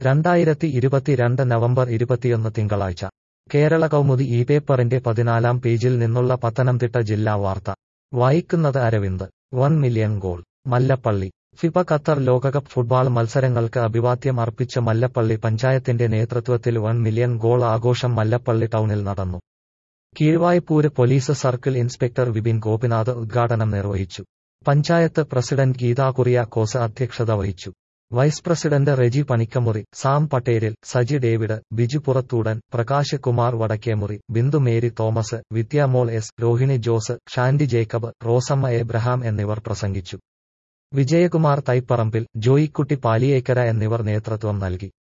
രണ്ടായിരത്തി ഇരുപത്തിരണ്ട് നവംബർ ഇരുപത്തിയൊന്ന് തിങ്കളാഴ്ച കേരള കൗമുദി ഈ പേപ്പറിന്റെ പതിനാലാം പേജിൽ നിന്നുള്ള പത്തനംതിട്ട ജില്ലാ വാർത്ത വായിക്കുന്നത് Aravind one million goal Mallappally FIFA Qatar ലോകകപ്പ് ഫുട്ബോൾ മത്സരങ്ങൾക്ക് അഭിവാദ്യം അർപ്പിച്ച മല്ലപ്പള്ളി പഞ്ചായത്തിന്റെ നേതൃത്വത്തിൽ വൺ മില്യൺ ഗോൾ ആഘോഷം മല്ലപ്പള്ളി ടൗണിൽ നടന്നു Keezhvaipur police circle inspector Vipin Gopinath ഉദ്ഘാടനം നിർവഹിച്ചു പഞ്ചായത്ത് പ്രസിഡന്റ് ഗീതാ കുറിയാക്കോസ് അധ്യക്ഷത വഹിച്ചു vice president Reji Panikkamuri Sam Patteril Saji David Biju Purathoodan Prakash Kumar Vadakkemuri Bindu Mary Thomas Vidyamol S Rohini Jose Shandy Jacob Rosamma Abraham എന്നിവർ പ്രസംഗിച്ചു വിജയകുമാർ തൈപ്പറമ്പിൽ ജോയിക്കുട്ടി പാലിയേക്കര എന്നിവർ നേതൃത്വം നൽകി